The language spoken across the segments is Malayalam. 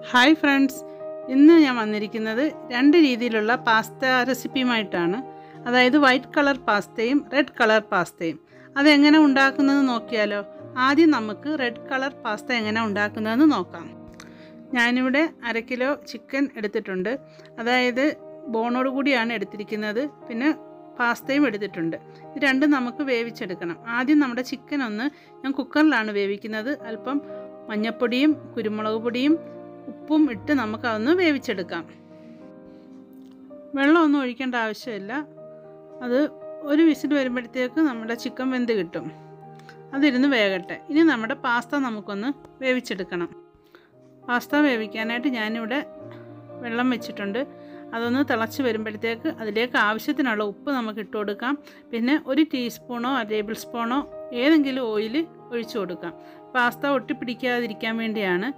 ഹായ് ഫ്രണ്ട്സ് ഇന്ന് ഞാൻ വന്നിരിക്കുന്നത് രണ്ട് രീതിയിലുള്ള പാസ്ത റെസിപ്പിയുമായിട്ടാണ് അതായത് വൈറ്റ് കളർ പാസ്തയും റെഡ് കളർ പാസ്തയും അതെങ്ങനെ ഉണ്ടാക്കുന്നത് നോക്കിയാലോ ആദ്യം നമുക്ക് റെഡ് കളർ പാസ്ത എങ്ങനെ ഉണ്ടാക്കുന്നതെന്ന് നോക്കാം ഞാനിവിടെ അര കിലോ ചിക്കൻ എടുത്തിട്ടുണ്ട് അതായത് ബോണോട് കൂടിയാണ് എടുത്തിരിക്കുന്നത് പിന്നെ പാസ്തയും എടുത്തിട്ടുണ്ട് ഇത് രണ്ടും നമുക്ക് വേവിച്ചെടുക്കണം ആദ്യം നമ്മുടെ ചിക്കൻ ഒന്ന് ഞാൻ കുക്കറിലാണ് വേവിക്കുന്നത് അല്പം മഞ്ഞൾപ്പൊടിയും കുരുമുളക് പൊടിയും ഉപ്പും ഇട്ട് നമുക്കതൊന്ന് വേവിച്ചെടുക്കാം വെള്ളമൊന്നും ഒഴിക്കേണ്ട ആവശ്യമില്ല അത് ഒരു വിസിൽ വരുമ്പോഴത്തേക്ക് നമ്മുടെ ചിക്കൻ വെന്ത് കിട്ടും അതിരുന്ന് വേകട്ടെ ഇനി നമ്മുടെ പാസ്ത നമുക്കൊന്ന് വേവിച്ചെടുക്കണം പാസ്ത വേവിക്കാനായിട്ട് ഞാനിവിടെ വെള്ളം വെച്ചിട്ടുണ്ട് അതൊന്ന് തിളച്ച് വരുമ്പോഴത്തേക്ക് അതിലേക്ക് ആവശ്യത്തിനുള്ള ഉപ്പ് നമുക്ക് ഇട്ട് കൊടുക്കാം പിന്നെ ഒരു ടീസ്പൂണോ ടേബിൾ സ്പൂണോ ഏതെങ്കിലും ഓയിൽ ഒഴിച്ചു കൊടുക്കാം പാസ്ത ഒട്ടിപ്പിടിക്കാതിരിക്കാൻ വേണ്ടിയാണ്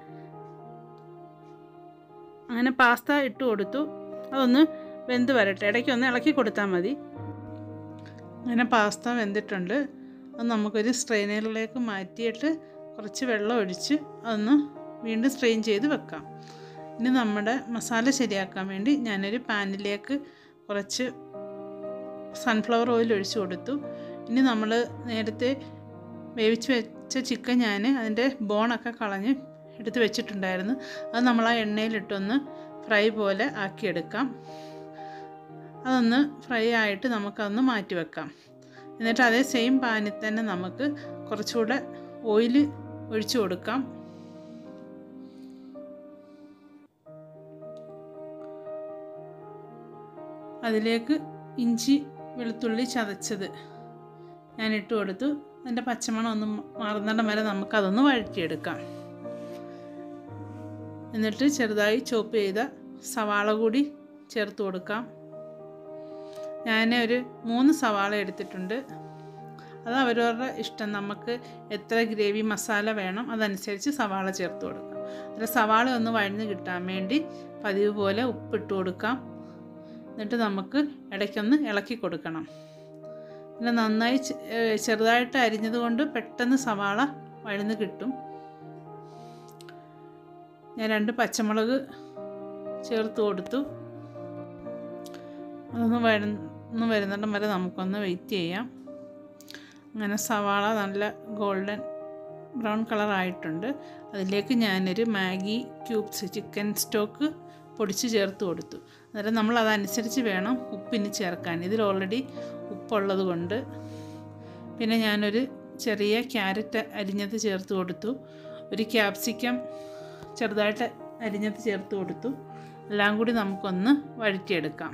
അങ്ങനെ പാസ്ത ഇട്ട് കൊടുത്തു അതൊന്ന് വെന്ത് വരട്ടെ ഇടയ്ക്ക് ഒന്ന് ഇളക്കി കൊടുത്താൽ മതി അങ്ങനെ പാസ്ത വെന്തിട്ടുണ്ട് അത് നമുക്കൊരു സ്ട്രെയിനറിലേക്ക് മാറ്റിയിട്ട് കുറച്ച് വെള്ളം ഒഴിച്ച് അതൊന്ന് വീണ്ടും സ്ട്രെയിൻ ചെയ്ത് വെക്കാം ഇനി നമ്മുടെ മസാല ശരിയാക്കാൻ വേണ്ടി ഞാനൊരു പാനിലേക്ക് കുറച്ച് സൺഫ്ലവർ ഓയിൽ ഒഴിച്ച് കൊടുത്തു ഇനി നമ്മൾ നേരത്തെ വേവിച്ച് വെച്ച ചിക്കൻ ഞാൻ അതിൻ്റെ ബോണൊക്കെ കളഞ്ഞ് എടുത്ത് വെച്ചിട്ടുണ്ടായിരുന്നു അത് നമ്മൾ ആ എണ്ണയിലിട്ടൊന്ന് ഫ്രൈ പോലെ ആക്കിയെടുക്കാം അതൊന്ന് ഫ്രൈ ആയിട്ട് നമുക്കതൊന്ന് മാറ്റി വെക്കാം എന്നിട്ട് അതേ സെയിം പാനിൽ തന്നെ നമുക്ക് കുറച്ചുകൂടെ ഓയിൽ ഒഴിച്ചു കൊടുക്കാം അതിലേക്ക് ഇഞ്ചി വെളുത്തുള്ളി ചതച്ചത് ഞാൻ ഇട്ട് കൊടുത്തു അതിൻ്റെ പച്ചമണം ഒന്ന് മാറുന്നിടം വരെ നമുക്കതൊന്ന് വഴറ്റിയെടുക്കാം എന്നിട്ട് ചെറുതായി ചോപ്പ് ചെയ്ത സവാള കൂടി ചേർത്ത് കൊടുക്കാം ഞാൻ ഒരു മൂന്ന് സവാള എടുത്തിട്ടുണ്ട് അത് അവരവരുടെ ഇഷ്ടം നമുക്ക് എത്ര ഗ്രേവി മസാല വേണം അതനുസരിച്ച് സവാള ചേർത്ത് കൊടുക്കാം അതിൽ സവാള ഒന്ന് വഴഞ്ഞ് കിട്ടാൻ വേണ്ടി പതിവ് പോലെ ഉപ്പിട്ട് കൊടുക്കാം എന്നിട്ട് നമുക്ക് ഇടയ്ക്കൊന്ന് ഇളക്കി കൊടുക്കണം പിന്നെ നന്നായി ചെറുതായിട്ട് അരിഞ്ഞത് കൊണ്ട് പെട്ടെന്ന് സവാള വഴന്ന് കിട്ടും ഞാൻ രണ്ട് പച്ചമുളക് ചേർത്ത് കൊടുത്തു അതൊന്ന് വഴന്ന് വരുന്നിടം വരെ നമുക്കൊന്ന് വെയിറ്റ് ചെയ്യാം അങ്ങനെ സവാള നല്ല ഗോൾഡൻ ബ്രൗൺ കളർ ആയിട്ടുണ്ട് അതിലേക്ക് ഞാനൊരു മാഗി ക്യൂബ്സ് ചിക്കൻ സ്റ്റോക്ക് പൊടിച്ച് ചേർത്ത് കൊടുത്തു അന്നേരം നമ്മൾ അതനുസരിച്ച് വേണം ഉപ്പിന് ചേർക്കാൻ ഇതിൽ ഓൾറെഡി ഉപ്പുള്ളത് കൊണ്ട് പിന്നെ ഞാനൊരു ചെറിയ ക്യാരറ്റ് അരിഞ്ഞത് ചേർത്ത് കൊടുത്തു ഒരു ക്യാപ്സിക്കം ചെറുതായിട്ട് അരിഞ്ഞത് ചേർത്ത് കൊടുത്തു എല്ലാം കൂടി നമുക്കൊന്ന് വഴറ്റിയെടുക്കാം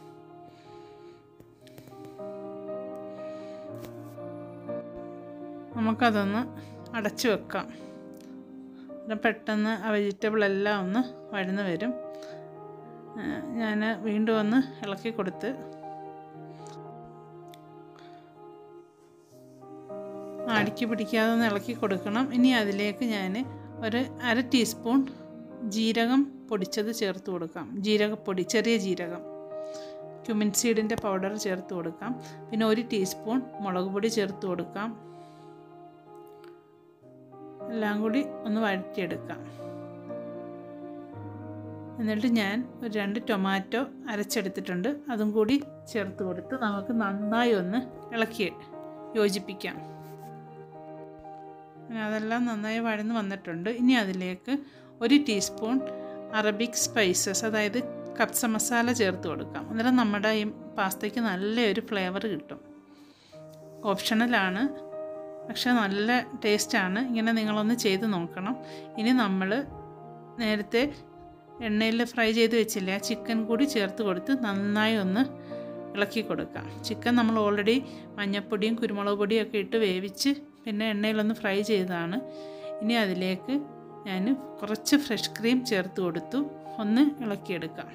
നമുക്കതൊന്ന് അടച്ചു വെക്കാം പെട്ടെന്ന് ആ വെജിറ്റബിൾ എല്ലാം ഒന്ന് വഴന്ന് വരും ഞാൻ വീണ്ടും ഒന്ന് ഇളക്കി കൊടുത്ത് അടുക്കി പിടിക്കാതെ ഒന്ന് ഇളക്കി കൊടുക്കണം ഇനി അതിലേക്ക് ഞാൻ ഒരു അര ടീസ്പൂൺ ജീരകം പൊടിച്ചത് ചേർത്ത് കൊടുക്കാം ജീരകപ്പൊടി ചെറിയ ജീരകം ക്യുമിൻ സീഡിൻ്റെ പൗഡർ ചേർത്ത് കൊടുക്കാം പിന്നെ ഒരു ടീസ്പൂൺ മുളക് പൊടി ചേർത്ത് കൊടുക്കാം എല്ലാം കൂടി ഒന്ന് വഴറ്റിയെടുക്കാം എന്നിട്ട് ഞാൻ ഒരു രണ്ട് ടൊമാറ്റോ അരച്ചെടുത്തിട്ടുണ്ട് അതും കൂടി ചേർത്ത് കൊടുത്ത് നമുക്ക് നന്നായി ഒന്ന് ഇളക്കി യോജിപ്പിക്കാം അതെല്ലാം നന്നായി വഴന്ന് വന്നിട്ടുണ്ട് ഇനി അതിലേക്ക് ഒരു ടീസ്പൂൺ അറബിക് സ്പൈസസ് അതായത് കപ്സ മസാല ചേർത്ത് കൊടുക്കാം അന്നേരം നമ്മുടെ ഈ പാസ്തയ്ക്ക് നല്ലൊരു ഫ്ലേവർ കിട്ടും ഓപ്ഷണലാണ് പക്ഷേ നല്ല ടേസ്റ്റാണ് ഇങ്ങനെ നിങ്ങളൊന്ന് ചെയ്ത് നോക്കണം ഇനി നമ്മൾ നേരത്തെ എണ്ണയിൽ ഫ്രൈ ചെയ്ത് വെച്ചില്ലേ ആ ചിക്കൻ കൂടി ചേർത്ത് കൊടുത്ത് നന്നായി ഒന്ന് ഇളക്കി കൊടുക്കാം ചിക്കൻ നമ്മൾ ഓൾറെഡി മഞ്ഞൾപ്പൊടിയും കുരുമുളക് പൊടിയും ഒക്കെ ഇട്ട് വേവിച്ച് പിന്നെ എണ്ണയിലൊന്ന് ഫ്രൈ ചെയ്തതാണ് ഇനി അതിലേക്ക് ഞാൻ കുറച്ച് ഫ്രഷ് ക്രീം ചേർത്ത് കൊടുത്തു ഒന്ന് ഇളക്കിയെടുക്കാം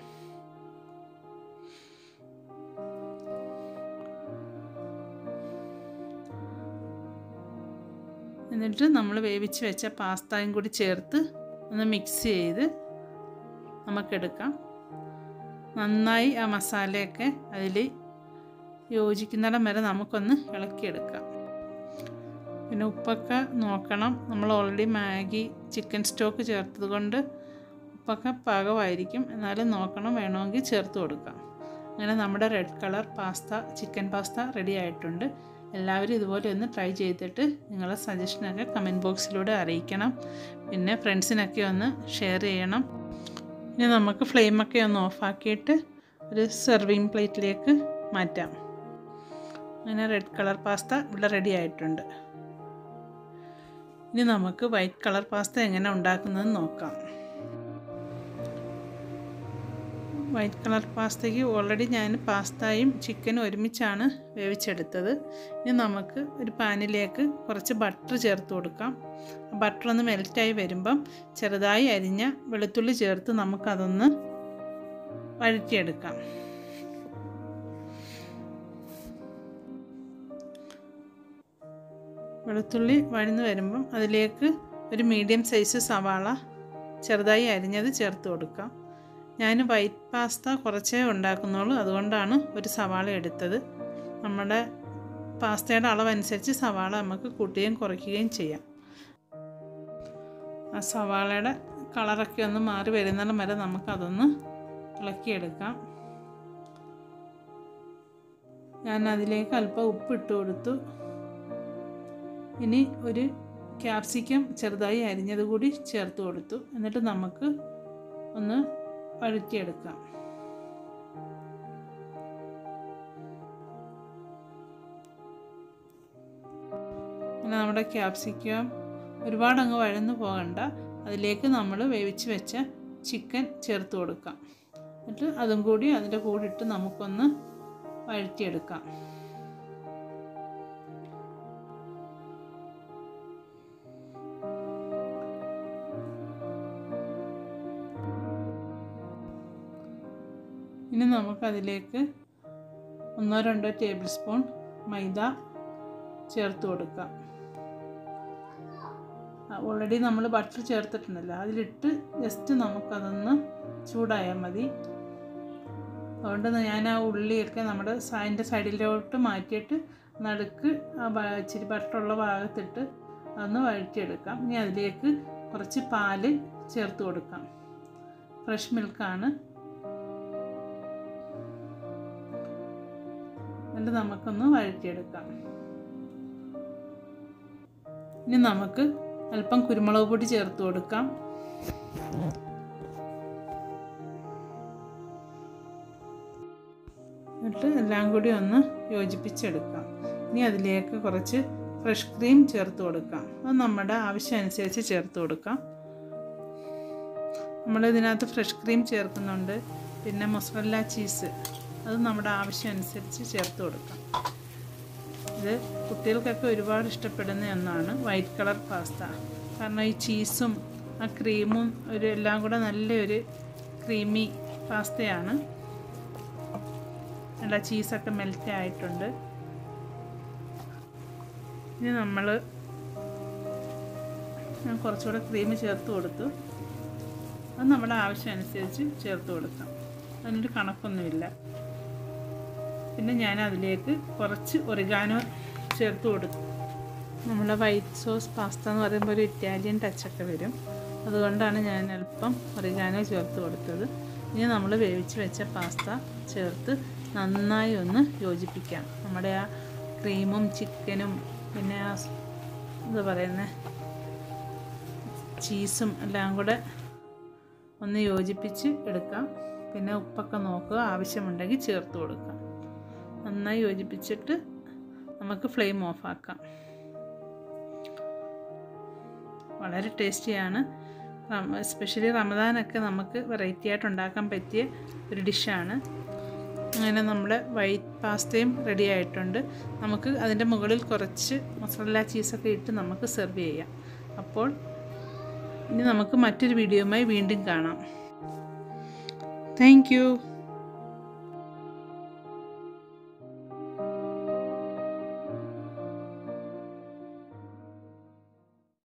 എന്നിട്ട് നമ്മൾ വേവിച്ച് വെച്ച പാസ്തയും കൂടി ചേർത്ത് ഒന്ന് മിക്സ് ചെയ്ത് നമുക്കെടുക്കാം നന്നായി ആ മസാലയൊക്കെ അതിൽ യോജിക്കുന്നിടം വരെ നമുക്കൊന്ന് ഇളക്കിയെടുക്കാം പിന്നെ ഉപ്പൊക്കെ നോക്കണം നമ്മൾ ഓൾറെഡി മാഗി ചിക്കൻ സ്റ്റോക്ക് ചേർത്തത് കൊണ്ട് ഉപ്പൊക്കെ പാകമായിരിക്കും എന്നാലും നോക്കണം വേണമെങ്കിൽ ചേർത്ത് കൊടുക്കാം അങ്ങനെ നമ്മുടെ red colour pasta chicken pasta ready ആയിട്ടുണ്ട് എല്ലാവരും ഇതുപോലെ ഒന്ന് ട്രൈ ചെയ്തിട്ട് നിങ്ങളുടെ സജഷനൊക്കെ കമൻറ്റ് ബോക്സിലൂടെ അറിയിക്കണം പിന്നെ ഫ്രണ്ട്സിനൊക്കെ ഒന്ന് ഷെയർ ചെയ്യണം ഇനി നമുക്ക് ഫ്ലെയിമൊക്കെ ഒന്ന് ഓഫാക്കിയിട്ട് ഒരു സെർവിങ് പ്ലേറ്റിലേക്ക് മാറ്റാം അങ്ങനെ റെഡ് കളർ പാസ്ത ഇവിടെ റെഡി ആയിട്ടുണ്ട് ഇനി നമുക്ക് വൈറ്റ് കളർ പാസ്ത എങ്ങനെ ഉണ്ടാക്കുന്നത് നോക്കാം വൈറ്റ് കളർ പാസ്തയ്ക്ക് ഓൾറെഡി ഞാൻ പാസ്തയും ചിക്കനും ഒരുമിച്ചാണ് വേവിച്ചെടുത്തത് ഇനി നമുക്ക് ഒരു പാനിലേക്ക് കുറച്ച് ബട്ടർ ചേർത്ത് കൊടുക്കാം ബട്ടർ ഒന്ന് മെൽറ്റായി വരുമ്പം ചെറുതായി അരിഞ്ഞ വെളുത്തുള്ളി ചേർത്ത് നമുക്കതൊന്ന് വഴറ്റിയെടുക്കാം വെളുത്തുള്ളി വഴന്ന് വരുമ്പം അതിലേക്ക് ഒരു മീഡിയം സൈസ് സവാള ചെറുതായി അരിഞ്ഞത് ചേർത്ത് കൊടുക്കാം ഞാൻ വൈറ്റ് പാസ്ത കുറച്ചേ ഉണ്ടാക്കുന്നുള്ളൂ അതുകൊണ്ടാണ് ഒരു സവാള എടുത്തത് നമ്മുടെ പാസ്തയുടെ അളവനുസരിച്ച് സവാള നമുക്ക് കൂട്ടുകയും കുറയ്ക്കുകയും ചെയ്യാം ആ സവാളയുടെ കളറൊക്കെ ഒന്ന് മാറി വരുന്നിടം വരെ നമുക്കതൊന്ന് ഇളക്കിയെടുക്കാം ഞാൻ അതിലേക്ക് അല്പം ഉപ്പിട്ട് കൊടുത്തു ഇനി ഒരു ക്യാപ്സിക്കം ചെറുതായി അരിഞ്ഞത് കൂടി ചേർത്ത് കൊടുത്തു എന്നിട്ട് നമുക്ക് ഒന്ന് വഴറ്റിയെടുക്കാം പിന്നെ നമ്മുടെ ക്യാപ്സിക്കം ഒരുപാട് അങ്ങ് വഴന്നു പോകണ്ട അതിലേക്ക് നമ്മൾ വേവിച്ച് വെച്ച ചിക്കൻ ചേർത്ത് കൊടുക്കാം എന്നിട്ട് അതും കൂടി അതിൻ്റെ കൂടെ ഇട്ട് നമുക്കൊന്ന് വഴറ്റിയെടുക്കാം ഇനി നമുക്കതിലേക്ക് ഒന്നോ രണ്ടോ ടേബിൾ സ്പൂൺ മൈദ ചേർത്ത് കൊടുക്കാം ഓൾറെഡി നമ്മൾ ബട്ടർ ചേർത്തിട്ടുണ്ടല്ലോ അതിലിട്ട് ജസ്റ്റ് നമുക്കതൊന്ന് ചൂടായാൽ മതി അതുകൊണ്ട് ഞാൻ ആ ഉള്ളിയൊക്കെ നമ്മുടെ അതിൻ്റെ സൈഡിലോട്ട് മാറ്റിയിട്ട് നടുക്ക് ആ ഇച്ചിരി ബട്ടറുള്ള ഭാഗത്തിട്ട് അതൊന്ന് വഴറ്റിയെടുക്കാം ഇനി അതിലേക്ക് കുറച്ച് പാല് ചേർത്ത് കൊടുക്കാം ഫ്രഷ് മിൽക്കാണ് എന്നിട്ട് നമുക്കൊന്ന് വഴറ്റിയെടുക്കാം ഇനി നമുക്ക് അല്പം കുരുമുളക് പൊടി ചേർത്ത് കൊടുക്കാം എന്നിട്ട് എല്ലാം കൂടി ഒന്ന് യോജിപ്പിച്ചെടുക്കാം ഇനി അതിലേക്ക് കുറച്ച് ഫ്രഷ് ക്രീം ചേർത്ത് കൊടുക്കാം അത് നമ്മുടെ ആവശ്യമനുസരിച്ച് ചേർത്ത് കൊടുക്കാം നമ്മൾ ഇതിനകത്ത് ഫ്രഷ് ക്രീം ചേർക്കുന്നുണ്ട് പിന്നെ മൊസറല്ല ചീസ് അത് നമ്മുടെ ആവശ്യം അനുസരിച്ച് ചേർത്ത് കൊടുക്കാം ഇത് കുട്ടികൾക്കൊക്കെ ഒരുപാട് ഇഷ്ടപ്പെടുന്ന ഒന്നാണ് വൈറ്റ് കളർ പാസ്ത കാരണം ഈ ചീസും ആ ക്രീമും ഒരു എല്ലാം കൂടെ നല്ലൊരു ക്രീമി പാസ്തയാണ് നല്ല ചീസൊക്കെ മെൽറ്റ് ആയിട്ടുണ്ട് ഇനി നമ്മൾ ഞാൻ കുറച്ചുകൂടെ ക്രീം ചേർത്ത് കൊടുത്തു അത് നമ്മുടെ ആവശ്യം അനുസരിച്ച് ചേർത്ത് കൊടുക്കാം അതിനൊരു കണക്കൊന്നുമില്ല പിന്നെ ഞാൻ അതിലേക്ക് കുറച്ച് ഒറിഗാനോ ചേർത്ത് കൊടുത്തു നമ്മുടെ വൈറ്റ് സോസ് പാസ്ത എന്ന് പറയുമ്പോൾ ഒരു ഇറ്റാലിയൻ ടച്ചൊക്കെ വരും അതുകൊണ്ടാണ് ഞാൻ അല്പം ഒറിഗാനോ ചേർത്ത് കൊടുത്തത് ഇനി നമ്മൾ വേവിച്ച് വെച്ച പാസ്ത ചേർത്ത് നന്നായി ഒന്ന് യോജിപ്പിക്കാം നമ്മുടെ ആ ക്രീമും ചിക്കനും പിന്നെ ആ എന്താ പറയുന്നത് ചീസും എല്ലാം കൂടെ ഒന്ന് യോജിപ്പിച്ച് എടുക്കാം പിന്നെ ഉപ്പൊക്കെ നോക്കുക ആവശ്യമുണ്ടെങ്കിൽ ചേർത്ത് കൊടുക്കാം നന്നായി യോജിപ്പിച്ചിട്ട് നമുക്ക് ഫ്ലെയിം ഓഫാക്കാം വളരെ ടേസ്റ്റിയാണ് എസ്പെഷ്യലി റമദാനൊക്കെ നമുക്ക് വെറൈറ്റി ആയിട്ട് ഉണ്ടാക്കാൻ പറ്റിയ ഒരു ഡിഷാണ് അങ്ങനെ നമ്മുടെ വൈറ്റ് പാസ്തയും റെഡി ആയിട്ടുണ്ട് നമുക്ക് അതിൻ്റെ മുകളിൽ കുറച്ച് മസാല ചീസൊക്കെ ഇട്ട് നമുക്ക് സെർവ് ചെയ്യാം അപ്പോൾ ഇനി നമുക്ക് മറ്റൊരു വീഡിയോയുമായി വീണ്ടും കാണാം താങ്ക്